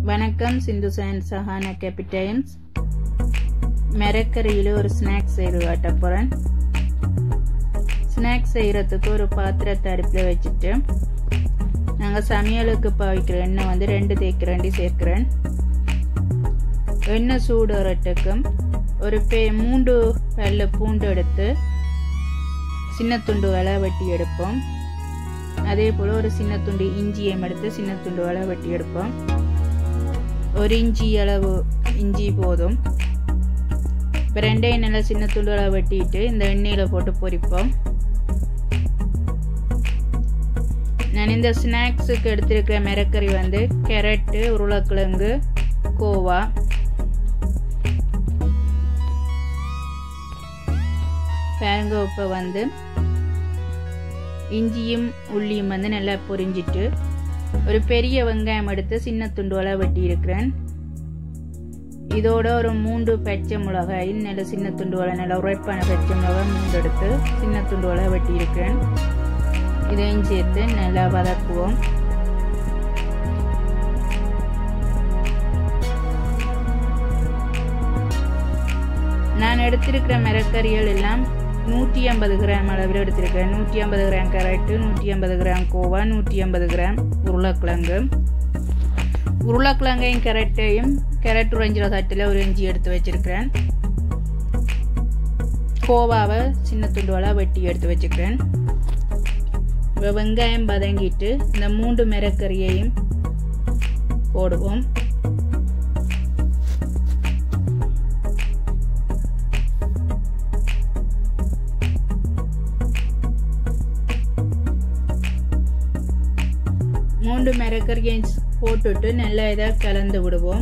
வணக்கம் சிந்து அண்ட் சஹானா கேபிடைன்ஸ் மரக்கறியில் ஒரு ஸ்நாக்ஸ் செய்து காட்ட போகிறேன் ஸ்நாக்ஸ் செய்கிறதுக்கு ஒரு பாத்திரத்தை அடுப்பில் வச்சுட்டு நாங்கள் சமையலுக்கு பாவிக்கிற எண்ணெய் வந்து ரெண்டு தேக்கரண்டி சேர்க்கிறேன் எண்ணெய் சூடு வரட்டுக்கும் ஒரு பே மூன்று வெள்ளை பூண்டு எடுத்து சின்ன துண்டு வலை வெட்டி எடுப்போம் அதே போல் ஒரு சின்ன துண்டு இஞ்சியம் எடுத்து சின்ன துண்டு வலை வெட்டி எடுப்போம் ஒரு இஞ்சி அளவு இஞ்சி போதும் இப்போ ரெண்டையும் நல்லா சின்ன துண்டு அளவு வெட்டிட்டு இந்த எண்ணெயில் போட்டு பொரிப்போம் நான் இந்த ஸ்நாக்ஸுக்கு எடுத்திருக்கிற மிரக்கறி வந்து கேரட்டு உருளைக்கிழங்கு கோவா பாருங்க இப்போ வந்து இஞ்சியும் உள்ளியும் வந்து நல்லா பொரிஞ்சிட்டு ஒரு பெரிய வெங்காயம் எடுத்து சின்ன துண்டுவலாக வெட்டி இருக்கிறேன் இதோட ஒரு மூன்று பச்சை மிளகாய் நல்ல சின்ன துண்டுவலை நல்லா உரைப்பான பச்சை மிளகாய் மூன்று எடுத்து சின்ன துண்டுவலாக வெட்டி இருக்கிறேன் இதையும் சேர்த்து நல்லா வதக்குவோம் நான் எடுத்திருக்கிற மிரக்கறிகள் எல்லாம் நூற்றி ஐம்பது கிராம் அளவில் எடுத்திருக்கேன் நூற்றி ஐம்பது கிராம் கேரட்டு நூற்றி ஐம்பது கிராம் கோவா நூற்றி ஐம்பது கிராம் உருளைக்கிழங்கு உருளைக்கிழங்கையும் கேரட்டையும் கேரட் உறைஞ்சிர தட்டில் ஒரு இஞ்சி எடுத்து வச்சிருக்கிறேன் கோவாவை சின்ன துண்டுவலாக வெட்டி எடுத்து வச்சுக்கிறேன் இப்போ வெங்காயம் பதங்கிட்டு இந்த மூன்று மிரக்கறியையும் போடுவோம் மூன்று மிரக்கறியை போட்டுட்டு நல்லா இதாக கலந்து விடுவோம்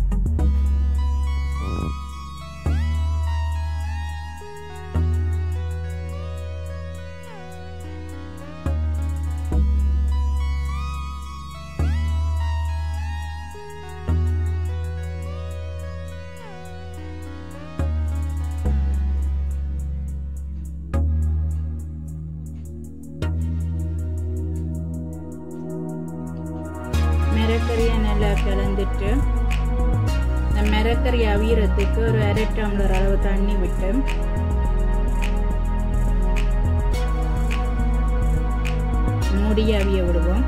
மிரக்கறியை நல்லா கலந்துட்டு இந்த மிரக்கறி அவியறதுக்கு ஒரு அரை டம்ளர் அளவு தண்ணி விட்டு மூடி அவிய விடுவோம்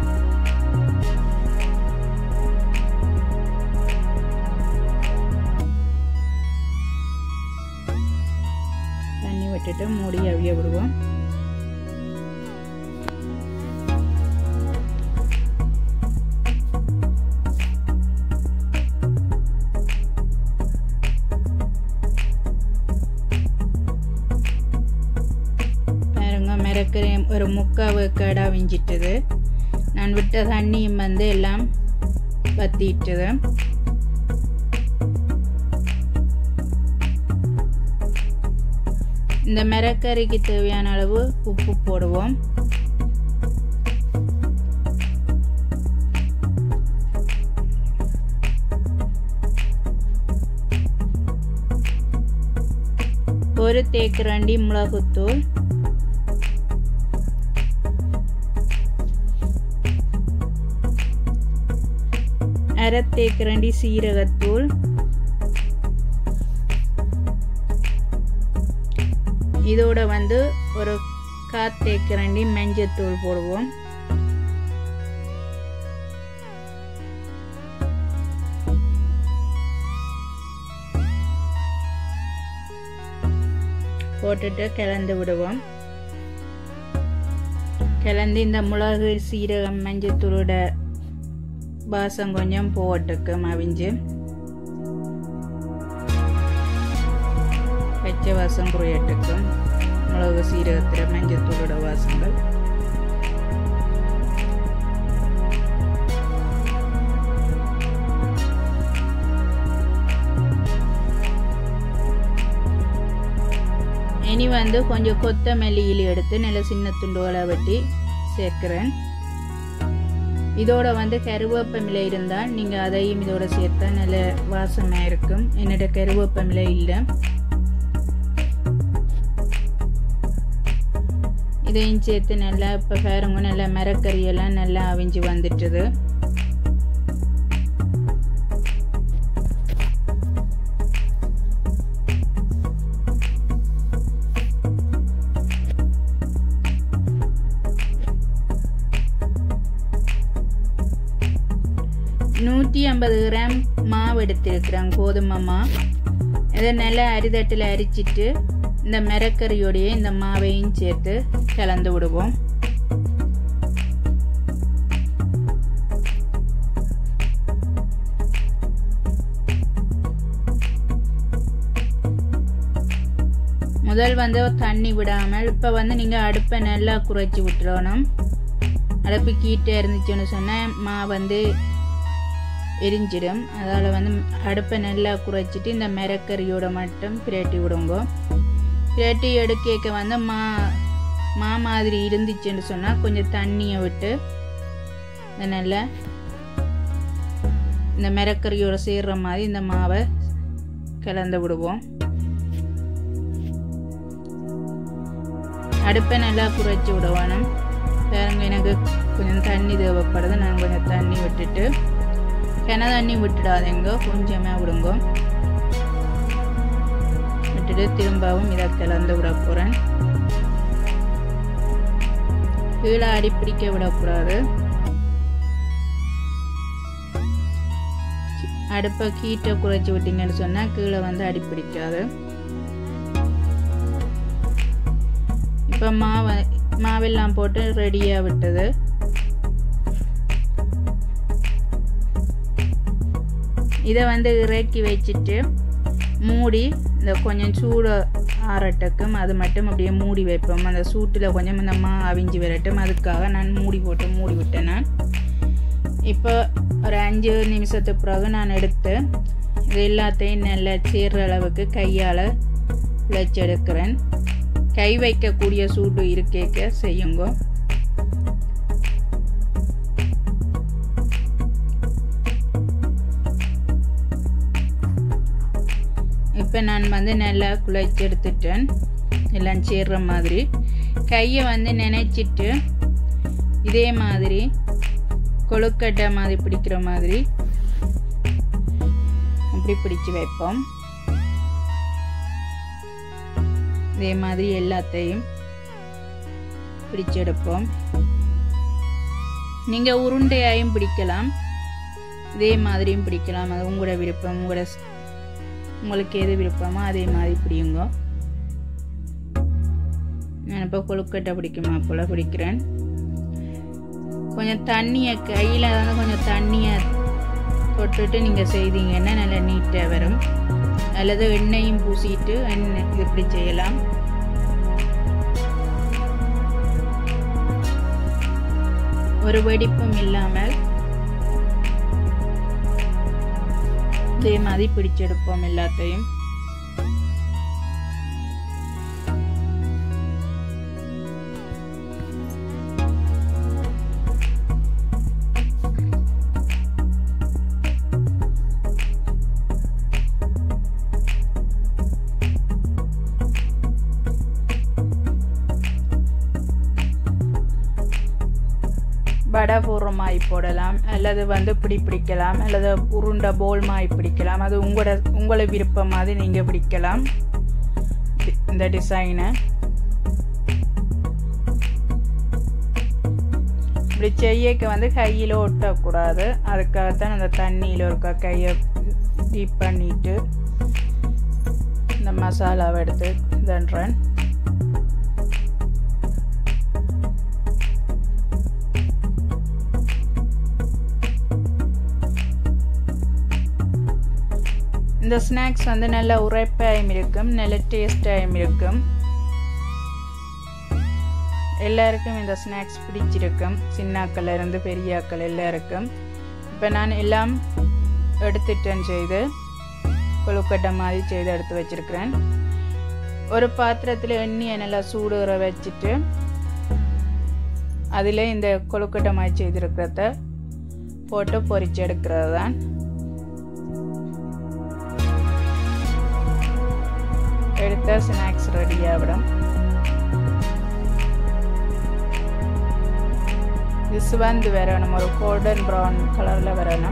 தண்ணி விட்டுட்டு மூடி அவிய விடுவோம் மிரக்கறி ஒரு முக்கால் வேக்காடா விஞ்சிட்டது நான் விட்ட தண்ணியும் வந்து எல்லாம் வத்திட்டது இந்த மிரக்கறிக்கு தேவையான அளவு உப்பு போடுவோம் ஒரு தேக்கரண்டி மிளகுத்தூள் அரை தேக்கரண்டி சீரகத்தூள் இதோட வந்து ஒரு காத் தேக்கரண்டி மஞ்சத்தூள் போடுவோம் போட்டுட்டு கிளந்து விடுவோம் கிளந்து இந்த மிளகு சீரகம் மஞ்சத்தூளோட வாசம் கொஞ்சம் போட்டுக்கு அவிஞ்சு பச்சை வாசம் குறையட்டுக்கும் மிளகு சீரகத்தில் மஞ்சத்தூளோட வாசங்கள் இனி வந்து கொஞ்சம் கொத்தமல்லி இலி எடுத்து நல்ல சின்ன துண்டுகளை வெட்டி சேர்க்கிறேன் இதோட வந்து கருவேப்பமிலை இருந்தால் நீங்கள் அதையும் இதோட சேர்த்தா நல்ல வாசமாக இருக்கும் என்னோட கருவேப்பமிலை இல்லை இதையும் சேர்த்து நல்லா இப்போ பாருங்க நல்லா மரக்கறியெல்லாம் நல்லா அவிஞ்சு வந்துட்டுது நூற்றி ஐம்பது கிராம் மாவு எடுத்திருக்கிறேன் கோதுமை மா இதை நல்லா அரிதட்டில் அரிச்சிட்டு இந்த மிரக்கறியோடைய இந்த மாவையும் சேர்த்து கலந்து விடுவோம் முதல் வந்து தண்ணி விடாமல் இப்போ வந்து நீங்கள் அடுப்பை நல்லா குறைச்சி விட்டுறணும் அடுப்பு கீட்டே இருந்துச்சுன்னு சொன்னால் மா வந்து எரிஞ்சிடும் அதால் வந்து அடுப்பை நல்லா குறைச்சிட்டு இந்த மிரக்கறியோட மட்டும் பிரட்டி விடுங்க பிரட்டி எடுக்க வந்து மா மா மாதிரி இருந்துச்சுன்னு சொன்னால் கொஞ்சம் தண்ணியை விட்டு இந்த நல்லா இந்த மிரக்கறியோட சேர்ற மாதிரி இந்த மாவை கலந்து விடுவோம் அடுப்பை நல்லா குறைச்சி விடுவானும் பாருங்க எனக்கு கொஞ்சம் தண்ணி தேவைப்படுது நான் கொஞ்சம் தண்ணி விட்டுட்டு கிண தண்ணி விட்டுடாதீங்க கொஞ்சமாக விடுங்க விட்டுட்டு திரும்பவும் இதை கலந்து விட போகிறேன் கீழே அடிப்பிடிக்க விடக்கூடாது அடுப்பை கீட்டை குறைச்சி விட்டீங்கன்னு சொன்னால் கீழே வந்து அடிப்பிடிக்காது இப்போ மாவை மாவெல்லாம் போட்டு ரெடியாக விட்டது இதை வந்து இறக்கி வச்சுட்டு மூடி இந்த கொஞ்சம் சூடு ஆறட்டுக்கும் அது மட்டும் அப்படியே மூடி வைப்போம் அந்த சூட்டில் கொஞ்சம் இந்த மா அவிஞ்சு வரட்டும் அதுக்காக நான் மூடி போட்டு மூடி விட்டேன் நான் இப்போ ஒரு அஞ்சு நிமிஷத்துக்கு பிறகு நான் எடுத்து இது எல்லாத்தையும் நல்லா சேர்ற அளவுக்கு கையால் உழைச்சி எடுக்கிறேன் கை வைக்கக்கூடிய சூடு இருக்கேக்க செய்யுங்க இப்போ நான் வந்து நல்லா குழைச்சி எடுத்துட்டேன் எல்லாம் சேர்ற மாதிரி கையை வந்து நினைச்சிட்டு இதே மாதிரி கொழுக்கட்டை மாதிரி பிடிக்கிற மாதிரி அப்படி பிடிச்சு வைப்போம் இதே மாதிரி எல்லாத்தையும் பிடிச்செடுப்போம் நீங்கள் உருண்டையாயும் பிடிக்கலாம் இதே மாதிரியும் பிடிக்கலாம் அது உங்களோட விருப்பம் உங்களோட உங்களுக்கு எது விருப்பமோ அதே மாதிரி பிடியுங்க நான் இப்போ கொழுக்கட்டை பிடிக்குமா போல் பிடிக்கிறேன் கொஞ்சம் தண்ணியை கையில் வந்து கொஞ்சம் தண்ணியை தொட்டுட்டு நீங்கள் செய்தீங்கன்னா நல்லா நீட்டாக வரும் அல்லது எண்ணெயும் பூசிட்டு எண்ணெய் இப்படி செய்யலாம் ஒரு வெடிப்பும் இல்லாமல் இதே மாதிரி பிடிச்செடுப்போம் எல்லாத்தையும் வடை போடுற மாதிரி போடலாம் அல்லது வந்து பிடி பிடிக்கலாம் அல்லது உருண்டை போல் மாதிரி பிடிக்கலாம் அது உங்களோட உங்களை விருப்பம் மாதிரி நீங்கள் பிடிக்கலாம் இந்த டிசைனை இப்படி செய்யக்க வந்து கையில் ஒட்டக்கூடாது அதுக்காகத்தான் அந்த தண்ணியில் இருக்க கையை டீப் பண்ணிட்டு இந்த மசாலாவை எடுத்து தண்டுறேன் இந்த ஸ்நாக்ஸ் வந்து நல்ல உரைப்பாயும் இருக்கும் நல்ல டேஸ்டாயும் இருக்கும் எல்லாருக்கும் இந்த ஸ்நாக்ஸ் பிடிச்சிருக்கும் சின்னாக்கள் இருந்து பெரியாக்கள் எல்லாருக்கும் இப்போ நான் எல்லாம் எடுத்துட்டேன் செய்து கொழுக்கட்டை மாதிரி செய்து எடுத்து வச்சிருக்கிறேன் ஒரு பாத்திரத்தில் எண்ணெயை நல்லா சூடுற வச்சுட்டு அதில் இந்த கொழுக்கட்டை மாதிரி செய்திருக்கிறத போட்டு பொரிச்சு எடுக்கிறது தான் எடுத்த ஸ்நாக்ஸ் ரெடி ஆகிடும் இது சிவந்து வரணும் ஒரு கோல்டன் ப்ரௌன் கலரில் வரணும்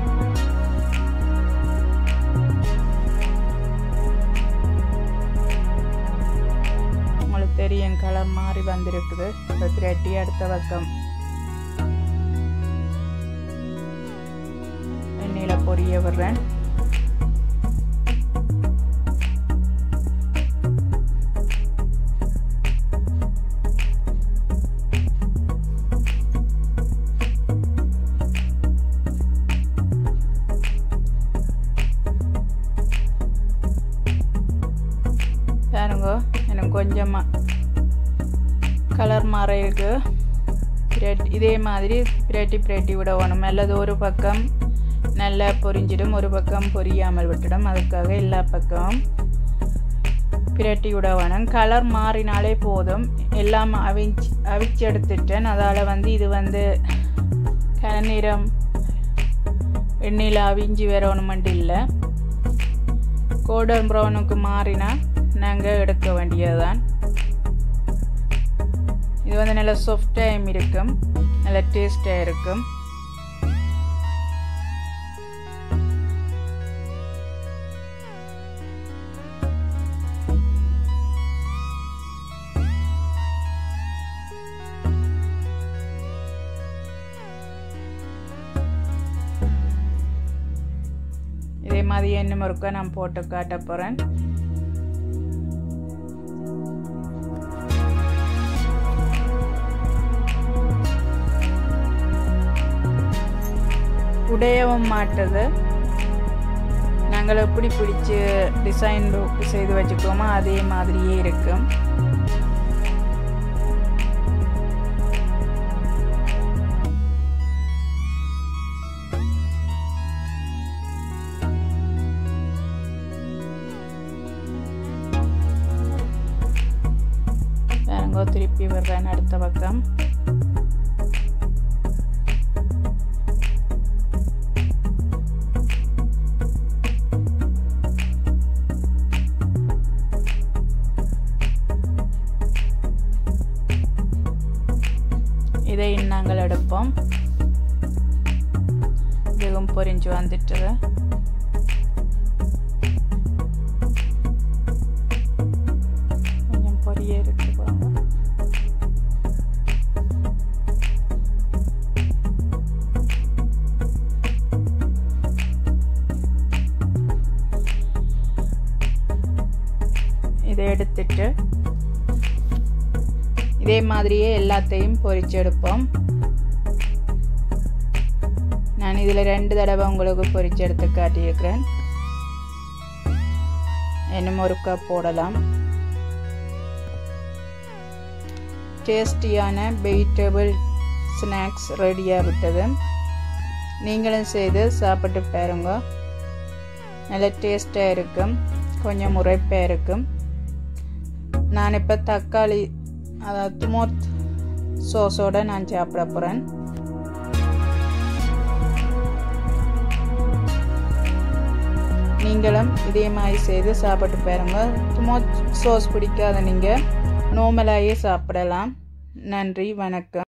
உங்களுக்கு தெரியும் கலர் மாறி வந்திருக்குது இப்போ பிரட்டி அடுத்த பக்கம் பொரிய விடுறேன் பாருங்க எனக்கு கொஞ்சமாக கலர் மாற இருக்கு பிரட்டி இதே மாதிரி பிரட்டி பிரட்டி விடணும் அல்லது ஒரு பக்கம் நல்லா பொரிஞ்சிடும் ஒரு பக்கம் பொரியாமல் விட்டுடும் அதுக்காக எல்லா பக்கமும் பிரட்டி விட வேணும் கலர் மாறினாலே போதும் எல்லாம் அவிச்சு அவிச்சு எடுத்துட்டேன் அதால் வந்து இது வந்து கனநிறம் எண்ணெயில் அவிஞ்சு வரணுமெண்டு இல்லை கோல்டன் ப்ரௌனுக்கு மாறினா நாங்கள் எடுக்க வேண்டியதுதான் இது வந்து நல்ல சாஃப்டாகவும் இருக்கும் நல்ல டேஸ்டாக இருக்கும் இதே மாதிரி என்ன முறுக்க நான் போட்டு காட்ட போகிறேன் உடையவும் மாட்டுது நாங்கள் எப்படி பிடிச்சி டிசைன் செய்து வச்சுக்கோமோ அதே மாதிரியே இருக்கும் பாருங்க திருப்பி விடுறேன் அடுத்த பக்கம் இதை நாங்கள் எடுப்போம் இதுவும் பொரிஞ்சு வந்துட்டது கொஞ்சம் பொரிய இருக்கு பாருங்க இதை எடுத்துட்டு இதே மாதிரியே எல்லாத்தையும் பொரிச்செடுப்போம் நான் இதில் ரெண்டு தடவை உங்களுக்கு பொரிச்செடுத்து காட்டியிருக்கிறேன் இன்னும் ஒரு கப் போடலாம் டேஸ்டியான வெஜிடபிள் ஸ்நாக்ஸ் ரெடியாக விட்டது நீங்களும் செய்து சாப்பிட்டு பாருங்க நல்ல டேஸ்ட்டாக இருக்கும் கொஞ்சம் உரைப்பாக இருக்கும் நான் இப்போ தக்காளி அதாவது துமோத் சோஸோட நான் சாப்பிட போகிறேன் நீங்களும் இதே மாதிரி செய்து சாப்பிட்டு பாருங்க துமோத் சோஸ் பிடிக்காத நீங்கள் நார்மலாகவே சாப்பிடலாம் நன்றி வணக்கம்